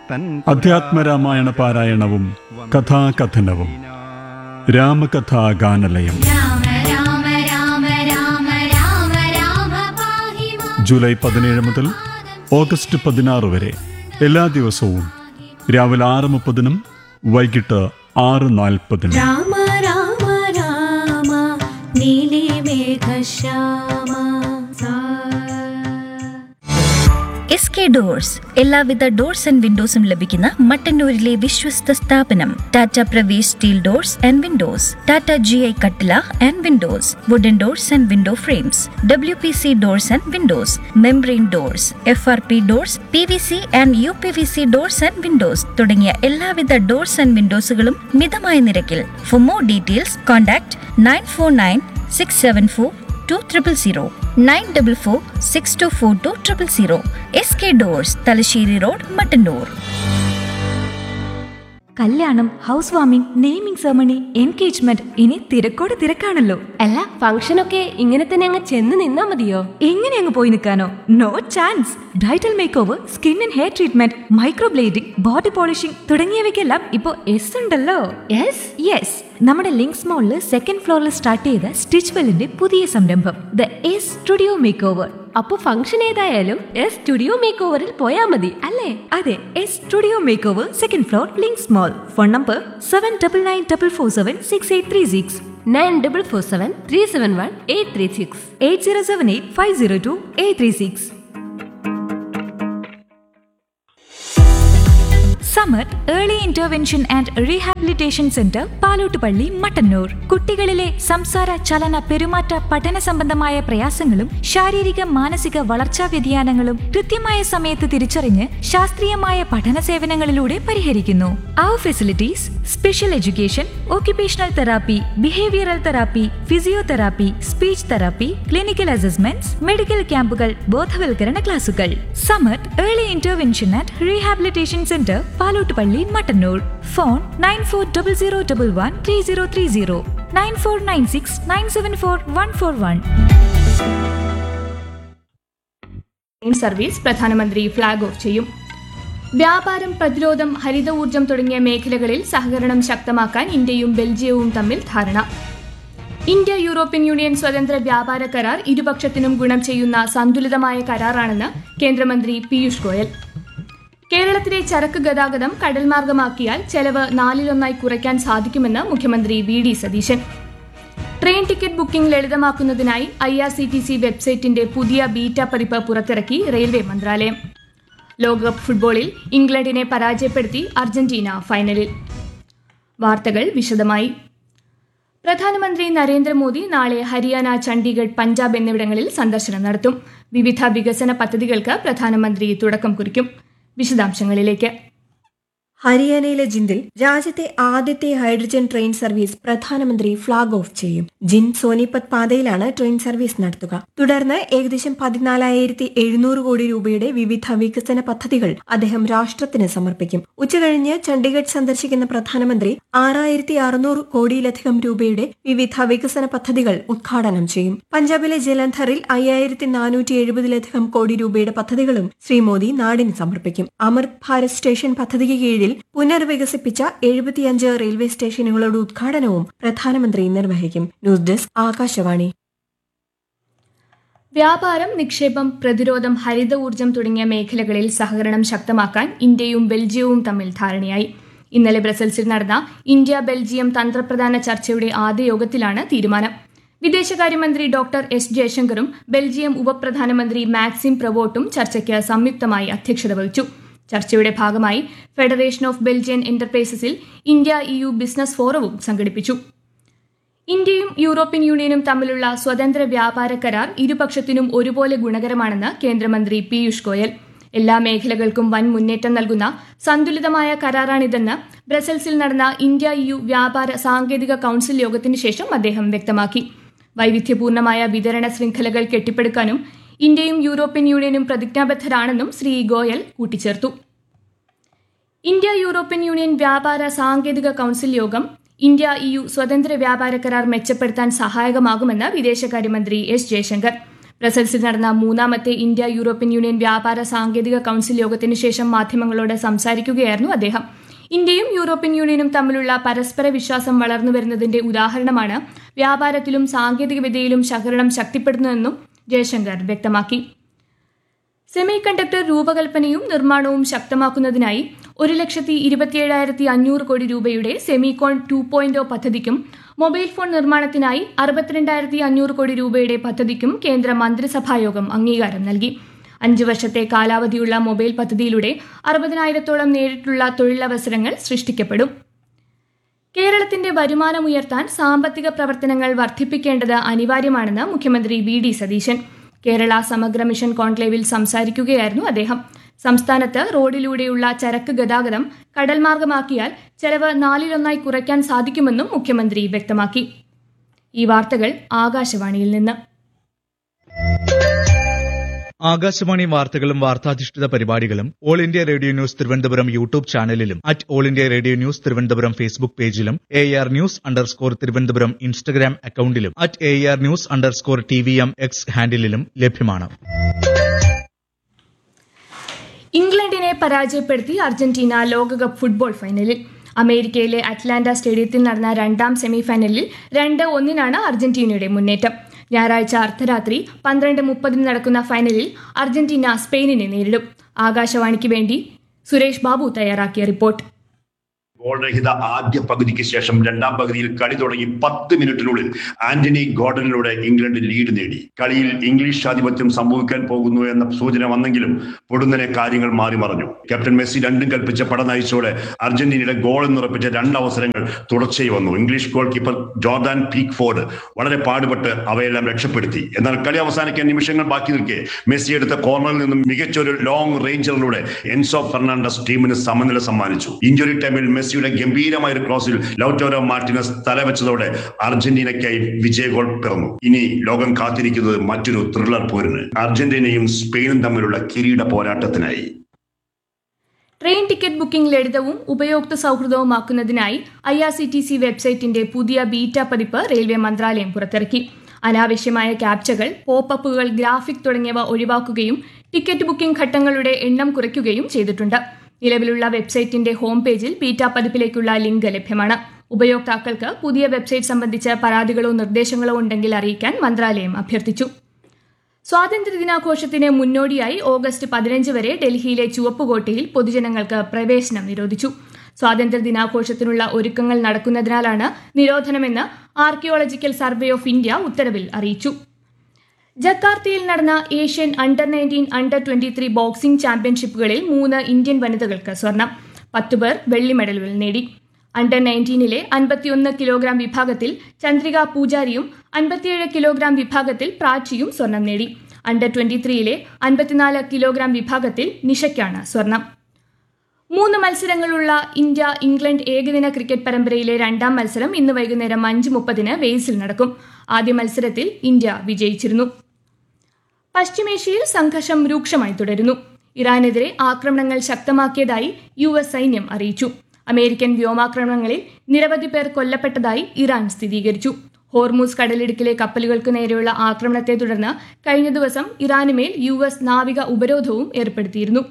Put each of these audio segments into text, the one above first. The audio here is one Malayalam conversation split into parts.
അധ്യാത്മരാമായണ പാരായണവും കഥാകഥനവും രാമകഥാഗാനലയം രാമ രാമ രാമ രാമ രാമ രാമ പാഹി മാം. ജൂലൈ പതിനേഴ് മുതൽ ഓഗസ്റ്റ് പതിനാറ് വരെ എല്ലാ ദിവസവും രാവിലെ ആറ് മുപ്പതിനും വൈകിട്ട് ആറ് നാൽപ്പതിനും രാമ രാമ രാമ നീലി മേഘശ്യാമ സാ എസ് കെ ഡോഴ്സ് എല്ലാവിധ ഡോർസ് ആൻഡ് വിൻഡോസും ലഭിക്കുന്ന മട്ടന്നൂരിലെ വിശ്വസ്ത സ്ഥാപനം Tata Pravesh steel doors and windows Tata G I കട്ടില and windows wooden doors and window frames W P C doors and windows membrane doors F R P doors P V C and U P V C doors and windows തുടങ്ങിയ എല്ലാവിധ ഡോർസ് ആൻഡ് വിൻഡോസുകളും മിതമായ നിരക്കിൽ for more details contact nine four nine six seven four two triple zero nine double four six two four two triple zero S K doors Thalassery road Mattannur കല്യാണം house warming naming ceremony engagement ഇനി തിരക്കോട് തിരക്കാണല്ലോ അല്ല ഫംഗ്ഷനൊക്കെ ഇങ്ങനെ തന്നെ അങ്ങ് ചെന്ന് നിന്നാ മതിയോ എങ്ങനെ അങ്ങ് പോയി നിൽക്കാനോ no chance bridal make over skin and hair treatment microblading body polishing തുടങ്ങിയവയ്ക്കെല്ലാം ഇപ്പോൾ എസ് ഉണ്ടല്ലോ യെസ് യെസ് നമ്മുടെ ലിങ്ക്സ് മോളിൽ സെക്കൻഡ് ഫ്ലോറിൽ സ്റ്റാർട്ട് ചെയ്ത സ്റ്റിച്ച് വെല്ലിന്റെ പുതിയ സംരംഭം the S studio make over അപ്പൊ ഫംഗ്ഷൻ ഏതായാലും എസ് സ്റ്റുഡിയോ മേക്ക് ഓവറിൽ പോയാ മതി അല്ലേ അതെ S studio make over second floor Links mall phone number seven double nine double four seven six eight three six nine double four seven three seven one eight three six eight zero seven eight five zero two eight three six Samath early intervention and rehabilitation centre Palottupalli Mattannur കുട്ടികളിലെ സംസാര ചലന പെരുമാറ്റ പഠന സംബന്ധമായ പ്രയാസങ്ങളും ശാരീരിക മാനസിക വളർച്ചാ വ്യതിയാനങ്ങളും കൃത്യമായ സമയത്ത് തിരിച്ചറിഞ്ഞ് ശാസ്ത്രീയമായ പഠന സേവനങ്ങളിലൂടെ പരിഹരിക്കുന്നു our facilities special education occupational therapy behavioural therapy physiotherapy speech therapy clinical assessments medical ക്യാമ്പുകൾ ബോധവൽക്കരണ ക്ലാസുകൾ Samath early intervention and rehabilitation centre Palottupalli Mattannur phone nine four double zero double one three zero three zero nine four nine six nine seven four one four one train service പ്രധാനമന്ത്രി ഫ്ളാഗ് ഓഫ് ചെയ്യും വ്യാപാരം പ്രതിരോധം ഹരിത ഊർജം തുടങ്ങിയ മേഖലകളിൽ സഹകരണം ശക്തമാക്കാൻ ഇന്ത്യയും ബെൽജിയവും തമ്മിൽ ധാരണ ഇന്ത്യ യൂറോപ്യൻ യൂണിയൻ സ്വതന്ത്ര വ്യാപാര കരാർ ഇരുപക്ഷത്തിനും ഗുണം ചെയ്യുന്ന സന്തുലിതമായ കരാറാണെന്ന് കേന്ദ്രമന്ത്രി പീയൂഷ് ഗോയൽ കേരളത്തിലെ ചരക്ക് ഗതാഗതം കടൽമാർഗമാക്കിയാൽ ചെലവ് നാലിലൊന്നായി കുറയ്ക്കാൻ സാധിക്കുമെന്ന് മുഖ്യമന്ത്രി V D Satheesan train ticket booking ലളിതമാക്കുന്നതിനായി I R C T C വെബ്സൈറ്റിന്റെ പുതിയ ബീറ്റ പതിപ്പ് പുറത്തിറക്കി റെയിൽവേ മന്ത്രാലയം ലോകകപ്പ് ഫുട്ബോളിൽ ഇംഗ്ലണ്ടിനെ പരാജയപ്പെടുത്തി അർജന്റീന ഫൈനലിൽ വാർത്തകൾ വിശദമായി പ്രധാനമന്ത്രി നരേന്ദ്രമോദി നാളെ ഹരിയാന ചണ്ഡീഗഡ് പഞ്ചാബ് എന്നിവിടങ്ങളിൽ സന്ദർശനം നടത്തും വിവിധ വികസന പദ്ധതികൾക്ക് പ്രധാനമന്ത്രി തുടക്കം കുറിക്കും വിശദാംശങ്ങളിലേക്ക് ഹരിയാനയിലെ ജിന്ദിൽ രാജ്യത്തെ ആദ്യത്തെ ഹൈഡ്രജൻ ട്രെയിൻ സർവീസ് പ്രധാനമന്ത്രി ഫ്ളാഗ് ഓഫ് ചെയ്യും ജിന്ദ് സോനിപത് പാതയിലാണ് ട്രെയിൻ സർവീസ് നടത്തുക തുടർന്ന് ഏകദേശം പതിനാലായിരത്തി എഴുന്നൂറ് കോടി രൂപയുടെ വിവിധ വികസന പദ്ധതികൾ അദ്ദേഹം രാഷ്ട്രത്തിന് സമർപ്പിക്കും ഉച്ചകഴിഞ്ഞ് ചണ്ഡീഗഡ് സന്ദർശിക്കുന്ന പ്രധാനമന്ത്രി ആറായിരത്തി അറുന്നൂറ് കോടിയിലധികം രൂപയുടെ വിവിധ വികസന പദ്ധതികൾ ഉദ്ഘാടനം ചെയ്യും പഞ്ചാബിലെ ജലന്ധറിൽ അയ്യായിരത്തി നാനൂറ്റി എഴുപതിലധികം കോടി രൂപയുടെ പദ്ധതികളും ശ്രീ മോദി നാടിന് സമർപ്പിക്കും അമൃത് ഭാരത് സ്റ്റേഷൻ പദ്ധതിക്ക് കീഴിൽ പുനർവികസിപ്പിച്ച എഴുപത്തിയഞ്ച് റെയിൽവേ സ്റ്റേഷനുകളുടെ ഉദ്ഘാടനവും പ്രധാനമന്ത്രി നിർവഹിക്കും ന്യൂസ് ഡെസ്ക് ആകാശവാണി വ്യാപാരം നിക്ഷേപം പ്രതിരോധം ഹരിത ഊർജം തുടങ്ങിയ മേഖലകളിൽ സഹകരണം ശക്തമാക്കാൻ ഇന്ത്യയും ബെൽജിയവും തമ്മിൽ ധാരണയായി ഇന്നലെ ബ്രസൽസിൽ നടന്ന ഇന്ത്യ ബെൽജിയം തന്ത്രപ്രധാന ചർച്ചയുടെ ആദ്യ യോഗത്തിലാണ് തീരുമാനം വിദേശകാര്യമന്ത്രി ഡോക്ടർ എസ് ജയശങ്കറും ബെൽജിയം ഉപപ്രധാനമന്ത്രി മാക്സിം പ്രവോട്ടും ചർച്ചയ്ക്ക് സംയുക്തമായി അധ്യക്ഷത വഹിച്ചു ചർച്ചയുടെ ഭാഗമായി ഫെഡറേഷൻ ഓഫ് ബെൽജിയൻ എന്റർപ്രൈസസിൽ ഇന്ത്യ ഇ യു ബിസിനസ് ഫോറവും സംഘടിപ്പിച്ചു ഇന്ത്യയും യൂറോപ്യൻ യൂണിയനും തമ്മിലുള്ള സ്വതന്ത്ര വ്യാപാര കരാർ ഇരുപക്ഷത്തിനും ഒരുപോലെ ഗുണകരമാണെന്ന് കേന്ദ്രമന്ത്രി പീയൂഷ് ഗോയൽ എല്ലാ മേഖലകൾക്കും വൻ മുന്നേറ്റം നൽകുന്ന സന്തുലിതമായ കരാറാണിതെന്ന് ബ്രസൽസിൽ നടന്ന ഇന്ത്യ യു വ്യാപാര സാങ്കേതിക കൌൺസിൽ യോഗത്തിന് ശേഷം അദ്ദേഹം വ്യക്തമാക്കി വൈവിധ്യപൂർണമായ വിതരണ ശൃംഖലകൾ കെട്ടിപ്പടുക്കാനും ഇന്ത്യയും യൂറോപ്യൻ യൂണിയനും പ്രതിജ്ഞാബദ്ധരാണെന്നും ശ്രീ ഗോയൽ കൂട്ടിച്ചേർത്തു ഇന്ത്യ യൂറോപ്യൻ യൂണിയൻ വ്യാപാര സാങ്കേതിക കൌൺസിൽ യോഗം ഇന്ത്യ ഇ യു സ്വതന്ത്ര വ്യാപാര കരാർ മെച്ചപ്പെടുത്താൻ സഹായകമാകുമെന്ന് വിദേശകാര്യമന്ത്രി എസ് ജയശങ്കർ ബ്രസൽസിൽ നടന്ന മൂന്നാമത്തെ ഇന്ത്യ യൂറോപ്യൻ യൂണിയൻ വ്യാപാര സാങ്കേതിക കൌൺസിൽ യോഗത്തിന് ശേഷം മാധ്യമങ്ങളോട് സംസാരിക്കുകയായിരുന്നു അദ്ദേഹം ഇന്ത്യയും യൂറോപ്യൻ യൂണിയനും തമ്മിലുള്ള പരസ്പര വിശ്വാസം വളർന്നു വരുന്നതിന്റെ ഉദാഹരണമാണ് വ്യാപാരത്തിലും സാങ്കേതികവിദ്യയിലും സഹകരണം ശക്തിപ്പെടുന്നതെന്നും ജയശങ്കർ വ്യക്തമാക്കി സെമി കണ്ടക്ടർ രൂപകൽപ്പനയും നിർമ്മാണവും ശക്തമാക്കുന്നതിനായി ഒരു ലക്ഷത്തി ഇരുപത്തിയേഴായിരത്തി അഞ്ഞൂറ് കോടി രൂപയുടെ സെമികോൺ ടു പോയിന്റ് പദ്ധതിക്കും മൊബൈൽ ഫോൺ നിർമ്മാണത്തിനായി അറുപത്തിരണ്ടായിരത്തി അഞ്ഞൂറ് കോടി രൂപയുടെ പദ്ധതിക്കും കേന്ദ്ര മന്ത്രിസഭായോഗം അംഗീകാരം നൽകി അഞ്ച് വർഷത്തെ കാലാവധിയുള്ള മൊബൈൽ പദ്ധതിയിലൂടെ അറുപതിനായിരത്തോളം നേരിട്ടുള്ള തൊഴിലവസരങ്ങൾ സൃഷ്ടിക്കപ്പെടും കേരളത്തിന്റെ വരുമാനം ഉയർത്താൻ സാമ്പത്തിക പ്രവർത്തനങ്ങൾ വർദ്ധിപ്പിക്കേണ്ടത് അനിവാര്യമാണെന്ന് മുഖ്യമന്ത്രി വി ഡി സതീശൻ കേരള സമഗ്ര മിഷൻ കോൺക്ലേവിൽ സംസാരിക്കുകയായിരുന്നു അദ്ദേഹം സംസ്ഥാനത്ത് റോഡിലൂടെയുള്ള ചരക്ക് ഗതാഗതം കടൽമാർഗമാക്കിയാൽ ചെലവ് നാലിലൊന്നായി കുറയ്ക്കാൻ സാധിക്കുമെന്നും മുഖ്യമന്ത്രി വ്യക്തമാക്കി ഈ വാർത്തകൾ ആകാശവാണിയിൽ നിന്ന് ആകാശവാണി വാർത്തകളും വാർത്താധിഷ്ഠിത പരിപാടികളും all India radio news Thiruvananthapuram YouTube ചാനലിലും at all India radio news Thiruvananthapuram Facebook പേജിലും A R news underscore Thiruvananthapuram Instagram അക്കൌണ്ടിലും at A R news underscore T V M X ഹാൻഡിലും ലഭ്യമാണ് ഇംഗ്ലണ്ടിനെ പരാജയപ്പെടുത്തി അർജന്റീന ലോകകപ്പ് ഫുട്ബോൾ ഫൈനലിൽ അമേരിക്കയിലെ അറ്റ്ലാന്റ സ്റ്റേഡിയത്തിൽ നടന്ന രണ്ടാം സെമിഫൈനലിൽ രണ്ട് ഒന്നിനാണ് അർജന്റീനയുടെ മുന്നേറ്റം ഞായറാഴ്ച അർദ്ധരാത്രി പന്ത്രണ്ട് മുപ്പതിന് നടക്കുന്ന ഫൈനലിൽ അർജന്റീന സ്പെയിനിനെ നേരിടും ആകാശവാണിക്ക് വേണ്ടി സുരേഷ് ബാബു തയ്യാറാക്കിയ റിപ്പോർട്ട് ഗോൾ രഹിത ആദ്യ പകുതിക്ക് ശേഷം രണ്ടാം പകുതിയിൽ കളി തുടങ്ങി പത്ത് മിനിറ്റിനുള്ളിൽ ആന്റണി ഗോർഡനിലൂടെ ഇംഗ്ലണ്ട് ലീഡ് നേടി കളിയിൽ ഇംഗ്ലീഷ് ആധിപത്യം സംഭവിക്കാൻ പോകുന്നു എന്ന സൂചന വന്നെങ്കിലും പൊടുന്നനെ കാര്യങ്ങൾ മാറി മറഞ്ഞു ക്യാപ്റ്റൻ മെസ്സി രണ്ടും കൽപ്പിച്ച പട നയിച്ചോടെ അർജന്റീനയുടെ ഗോൾ എന്നുറപ്പിച്ച രണ്ട് അവസരങ്ങൾ തുടർച്ചയായി വന്നു English goal keeper Jordan Pickford വളരെ പാടുപെട്ട് അവയെല്ലാം രക്ഷപ്പെടുത്തി എന്നാൽ കളി അവസാനിക്കാൻ നിമിഷങ്ങൾ ബാക്കി നിൽക്കെ മെസ്സി എടുത്ത കോർണറിൽ നിന്നും മികച്ചൊരു ലോങ് റേഞ്ചറിലൂടെ എൻസോ ഫെർണാണ്ടസ് ടീമിന് സമനില സമ്മാനിച്ചു ഇഞ്ചുറി ടൈമിൽ മെസ്സിയുടെ ഗംഭീരമായ ഒരു ക്രോസിൽ ലൗറ്റോരോ മാർട്ടിനസ് തലവെച്ചതോടെ അർജന്റീനയ്ക്കായി വിജയ ഗോൾ പിറന്നു ഇനി ലോകം കാത്തിരിക്കുന്നത് മറ്റൊരു ത്രില്ലർ പോരിന് അർജന്റീനയും സ്പെയിനും തമ്മിലുള്ള കിരീട പോരാട്ടത്തിനായി ട്രെയിൻ ടിക്കറ്റ് ബുക്കിംഗ് ലളിതവും ഉപയോക്തൃ സൗഹൃദവുമാക്കുന്നതിനായി I R C T C വെബ്സൈറ്റിന്റെ പുതിയ ബീറ്റ പതിപ്പ് റെയിൽവേ മന്ത്രാലയം പുറത്തിറക്കി അനാവശ്യമായ ക്യാപ്ചകൾ പോപ്പപ്പുകൾ ഗ്രാഫിക് തുടങ്ങിയവ ഒഴിവാക്കുകയും ടിക്കറ്റ് ബുക്കിംഗ് ഘട്ടങ്ങളുടെ എണ്ണം കുറയ്ക്കുകയും ചെയ്തിട്ടുണ്ട് നിലവിലുള്ള വെബ്സൈറ്റിന്റെ ഹോം പേജിൽ ബീറ്റ പതിപ്പിലേക്കുള്ള ലിങ്ക് ലഭ്യമാണ് ഉപയോക്താക്കൾക്ക് പുതിയ വെബ്സൈറ്റ് സംബന്ധിച്ച് പരാതികളോ നിർദ്ദേശങ്ങളോ ഉണ്ടെങ്കിൽ അറിയിക്കാൻ മന്ത്രാലയം അഭ്യർത്ഥിച്ചു സ്വാതന്ത്ര്യദിനാഘോഷത്തിന് മുന്നോടിയായി ഓഗസ്റ്റ് പതിനഞ്ച് വരെ ഡൽഹിയിലെ ചുവപ്പുകോട്ടയിൽ പൊതുജനങ്ങൾക്ക് പ്രവേശനം നിരോധിച്ചു സ്വാതന്ത്ര്യ ദിനാഘോഷത്തിനുള്ള ഒരുക്കങ്ങൾ നടക്കുന്നതിനാലാണ് നിരോധനമെന്ന് ആർക്കിയോളജിക്കൽ സർവേ ഓഫ് ഇന്ത്യ ഉത്തരവിൽ അറിയിച്ചു ജക്കാർത്തയിൽ നടന്ന Asian under nineteen under twenty three boxing ചാമ്പ്യൻഷിപ്പുകളിൽ മൂന്ന് ഇന്ത്യൻ വനിതകൾക്ക് സ്വർണം പത്തു പേർ വെള്ളി മെഡലുകൾ നേടി അണ്ടർ നയൻറ്റീനിലെ അൻപത്തിയൊന്ന് കിലോഗ്രാം വിഭാഗത്തിൽ ചന്ദ്രിക പൂജാരിയും അൻപത്തിയേഴ് കിലോഗ്രാം വിഭാഗത്തിൽ പ്രാച്ചിയും സ്വർണം നേടി അണ്ടർ ട്വന്റി ത്രീയിലെ അൻപത്തിനാല് കിലോഗ്രാം വിഭാഗത്തിൽ നിഷയ്ക്കാണ് സ്വർണം മൂന്ന് മത്സരങ്ങളുള്ള ഇന്ത്യ ഇംഗ്ലണ്ട് ഏകദിന ക്രിക്കറ്റ് പരമ്പരയിലെ രണ്ടാം മത്സരം ഇന്ന് വൈകുന്നേരം അഞ്ച് മുപ്പതിന് വെയിൽസിൽ നടക്കും ആദ്യ മത്സരത്തിൽ ഇന്ത്യ വിജയിച്ചിരുന്നു പശ്ചിമേഷ്യയിൽ സംഘർഷം രൂക്ഷമായി തുടരുന്നു ഇറാനെതിരെ ആക്രമണങ്ങൾ ശക്തമാക്കിയതായി യു എസ് സൈന്യം അറിയിച്ചു അമേരിക്കൻ വ്യോമാക്രമണങ്ങളിൽ നിരവധി പേർ കൊല്ലപ്പെട്ടതായി ഇറാൻ സ്ഥിരീകരിച്ചു ഹോർമൂസ് കടലിടുക്കിലെ കപ്പലുകൾക്ക് നേരെയുള്ള ആക്രമണത്തെ തുടർന്ന് കഴിഞ്ഞ ദിവസം ഇറാനുമേൽ യു എസ് നാവിക ഉപരോധവും ഏർപ്പെടുത്തിയിരുന്നു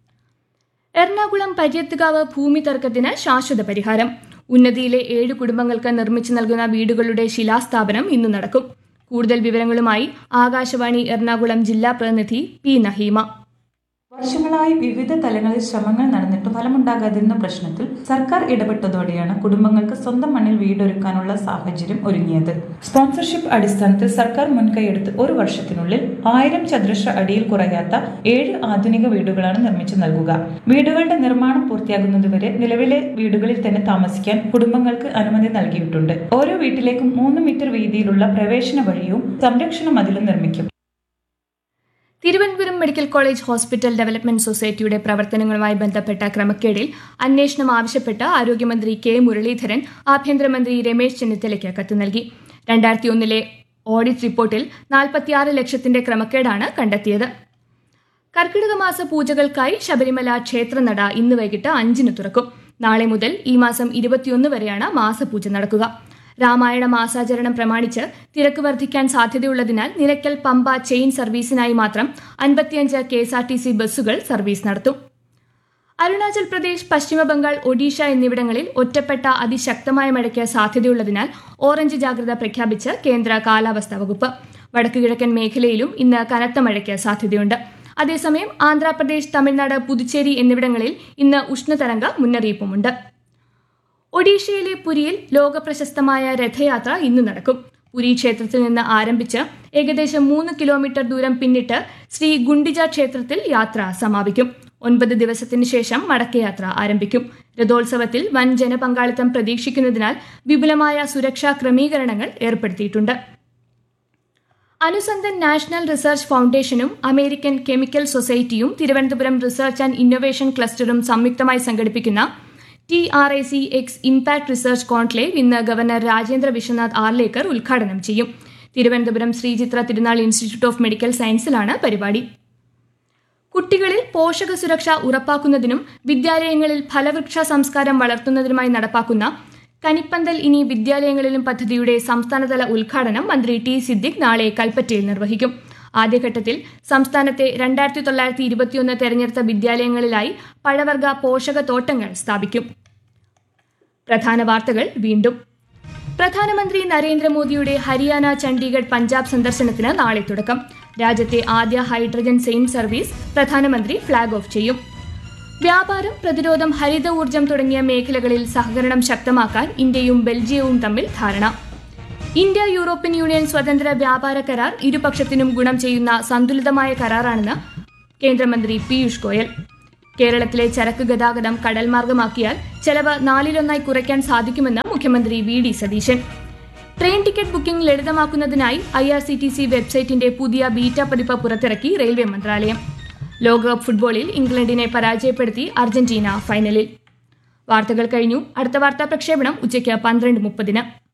എറണാകുളം പര്യത്തുകാവ് ഭൂമി തർക്കത്തിന് ശാശ്വത പരിഹാരം ഉന്നതിയിലെ ഏഴ് കുടുംബങ്ങൾക്ക് നിർമ്മിച്ചു നൽകുന്ന വീടുകളുടെ ശിലാസ്ഥാപനം ഇന്ന് നടക്കും കൂടുതൽ വിവരങ്ങളുമായി ആകാശവാണി എറണാകുളം ജില്ലാ പ്രതിനിധി പി നഹീമ വർഷങ്ങളായി വിവിധ തലങ്ങളിൽ ശ്രമങ്ങൾ നടന്നിട്ടും ഫലമുണ്ടാകാതിരുന്ന പ്രശ്നത്തിൽ സർക്കാർ ഇടപെട്ടതോടെയാണ് കുടുംബങ്ങൾക്ക് സ്വന്തം മണ്ണിൽ വീടൊരുക്കാനുള്ള സാഹചര്യം ഒരുങ്ങിയത് സ്പോൺസർഷിപ്പ് അടിസ്ഥാനത്തിൽ സർക്കാർ മുൻകൈയെടുത്ത് ഒരു വർഷത്തിനുള്ളിൽ ആയിരം ചതുരശ്ര അടിയിൽ കുറയാത്ത ഏഴ് ആധുനിക വീടുകളാണ് നിർമ്മിച്ചു നൽകുക വീടുകളുടെ നിർമ്മാണം പൂർത്തിയാകുന്നതുവരെ നിലവിലെ വീടുകളിൽ തന്നെ താമസിക്കാൻ കുടുംബങ്ങൾക്ക് അനുമതി നൽകിയിട്ടുണ്ട് ഓരോ വീട്ടിലേക്കും മൂന്ന് മീറ്റർ വീതിയിലുള്ള പ്രവേശന വഴിയും സംരക്ഷണ മതിലും നിർമ്മിക്കും Thiruvananthapuram medical college hospital development സൊസൈറ്റിയുടെ പ്രവർത്തനങ്ങളുമായി ബന്ധപ്പെട്ട ക്രമക്കേടിൽ അന്വേഷണം ആവശ്യപ്പെട്ട് ആരോഗ്യമന്ത്രി കെ മുരളീധരൻ ആഭ്യന്തരമന്ത്രി രമേശ് ചെന്നിത്തലയ്ക്ക് കത്ത് നൽകി രണ്ടായിരത്തി ഒന്നിലെ ഓഡിറ്റ് റിപ്പോർട്ടിൽ നാൽപ്പത്തിയാറ് ലക്ഷത്തിന്റെ ക്രമക്കേടാണ് കണ്ടെത്തിയത് കർക്കിടക മാസ പൂജകൾക്കായി ശബരിമല ക്ഷേത്രനട ഇന്ന് വൈകിട്ട് അഞ്ചിന് തുറക്കും നാളെ മുതൽ ഈ മാസം ഇരുപത്തിയൊന്ന് വരെയാണ് മാസപൂജ നടക്കുക രാമായണ മാസാചരണം പ്രമാണിച്ച് തിരക്ക് വർദ്ധിക്കാൻ സാധ്യതയുള്ളതിനാൽ നിലയ്ക്കൽ പമ്പ ചെയിൻ സർവീസിനായി മാത്രം അൻപത്തിയഞ്ച് K S R T C ബസ്സുകൾ സർവീസ് നടത്തും അരുണാചൽ പ്രദേശ് പശ്ചിമബംഗാൾ ഒഡീഷ എന്നിവിടങ്ങളിൽ ഒറ്റപ്പെട്ട അതിശക്തമായ മഴയ്ക്ക് സാധ്യതയുള്ളതിനാൽ ഓറഞ്ച് ജാഗ്രത പ്രഖ്യാപിച്ച് കേന്ദ്ര കാലാവസ്ഥാ വകുപ്പ് വടക്കുകിഴക്കൻ മേഖലയിലും ഇന്ന് കനത്ത മഴയ്ക്ക് സാധ്യതയുണ്ട് അതേസമയം ആന്ധ്രാപ്രദേശ് തമിഴ്നാട് പുതുച്ചേരി എന്നിവിടങ്ങളിൽ ഇന്ന് ഉഷ്ണതരംഗ മുന്നറിയിപ്പുമുണ്ട് ഒഡീഷയിലെ പുരിയിൽ ലോകപ്രശസ്തമായ രഥയാത്ര ഇന്ന് നടക്കും പുരി ക്ഷേത്രത്തിൽ നിന്ന് ആരംഭിച്ച് ഏകദേശം മൂന്ന് കിലോമീറ്റർ ദൂരം പിന്നിട്ട് ശ്രീ ഗുണ്ടിജ ക്ഷേത്രത്തിൽ യാത്ര സമാപിക്കും ഒൻപത് ദിവസത്തിന് ശേഷം മടക്കയാത്ര ആരംഭിക്കും രഥോത്സവത്തിൽ വൻ ജനപങ്കാളിത്തം പ്രതീക്ഷിക്കുന്നതിനാൽ വിപുലമായ സുരക്ഷാ ക്രമീകരണങ്ങൾ ഏർപ്പെടുത്തിയിട്ടുണ്ട് അനുസന്ധൻ നാഷണൽ റിസർച്ച് ഫൗണ്ടേഷനും അമേരിക്കൻ കെമിക്കൽ സൊസൈറ്റിയും തിരുവനന്തപുരം റിസർച്ച് ആൻഡ് ഇന്നൊവേഷൻ ക്ലസ്റ്ററും സംയുക്തമായി സംഘടിപ്പിക്കുന്ന T R I C X impact research conclave ഇന്ന് ഗവർണർ രാജേന്ദ്ര വിശ്വനാഥ് ആർലേക്കർ ഉദ്ഘാടനം ചെയ്യും തിരുവനന്തപുരം ശ്രീചിത്ര തിരുനാൾ ഇൻസ്റ്റിറ്റ്യൂട്ട് ഓഫ് മെഡിക്കൽ സയൻസിലാണ് പരിപാടി കുട്ടികളിൽ പോഷക സുരക്ഷ ഉറപ്പാക്കുന്നതിനും വിദ്യാലയങ്ങളിൽ ഫലവൃക്ഷ സംസ്കാരം വളർത്തുന്നതിനുമായി നടപ്പാക്കുന്ന കനിപ്പന്തൽ ഇനി വിദ്യാലയങ്ങളിലും പദ്ധതിയുടെ സംസ്ഥാനതല ഉദ്ഘാടനം മന്ത്രി ടി സിദ്ദിഖ് നാളെ കൽപ്പറ്റയിൽ നിർവഹിക്കും ആദ്യഘട്ടത്തിൽ സംസ്ഥാനത്തെ രണ്ടായിരത്തി തൊള്ളായിരത്തി ഇരുപത്തിയൊന്ന് തെരഞ്ഞെടുത്ത വിദ്യാലയങ്ങളിലായി പഴവർഗ പോഷക തോട്ടങ്ങൾ സ്ഥാപിക്കും പ്രധാന വാർത്തകൾ വീണ്ടും പ്രധാനമന്ത്രി നരേന്ദ്രമോദിയുടെ ഹരിയാന ചണ്ഡീഗഡ് പഞ്ചാബ് സന്ദർശനത്തിന് നാളെ തുടക്കം രാജ്യത്തെ ആദ്യ ഹൈഡ്രജൻ സെയിം സർവീസ് പ്രധാനമന്ത്രി ഫ്ളാഗ് ഓഫ് ചെയ്യും വ്യാപാരം പ്രതിരോധം ഹരിത ഊർജം തുടങ്ങിയ മേഖലകളിൽ സഹകരണം ശക്തമാക്കാൻ ഇന്ത്യയും ബെൽജിയവും തമ്മിൽ ധാരണ ഇന്ത്യ യൂറോപ്യൻ യൂണിയൻ സ്വതന്ത്ര വ്യാപാര കരാർ ഇരുപക്ഷത്തിനും ഗുണം ചെയ്യുന്ന സന്തുലിതമായ കരാറാണെന്ന് കേന്ദ്രമന്ത്രി പീയൂഷ് ഗോയൽ കേരളത്തിലെ ചരക്ക് ഗതാഗതം കടൽ മാർഗമാക്കിയാൽ ചെലവ് നാലിലൊന്നായി കുറയ്ക്കാൻ സാധിക്കുമെന്ന് മുഖ്യമന്ത്രി V D Satheesan train ticket booking ലളിതമാക്കുന്നതിനായി I R C T C വെബ്സൈറ്റിന്റെ പുതിയ ബീറ്റ പതിപ്പ് പുറത്തിറക്കി റെയിൽവേ മന്ത്രാലയം ലോകകപ്പ് ഫുട്ബോളിൽ ഇംഗ്ലണ്ടിനെ പരാജയപ്പെടുത്തി അർജന്റീന ഫൈനലിൽ വാർത്തകൾ കഴിഞ്ഞു അടുത്ത വാർത്താ പ്രക്ഷേപണം ഉച്ചയ്ക്ക് പന്ത്രണ്ട് മുപ്പതിന്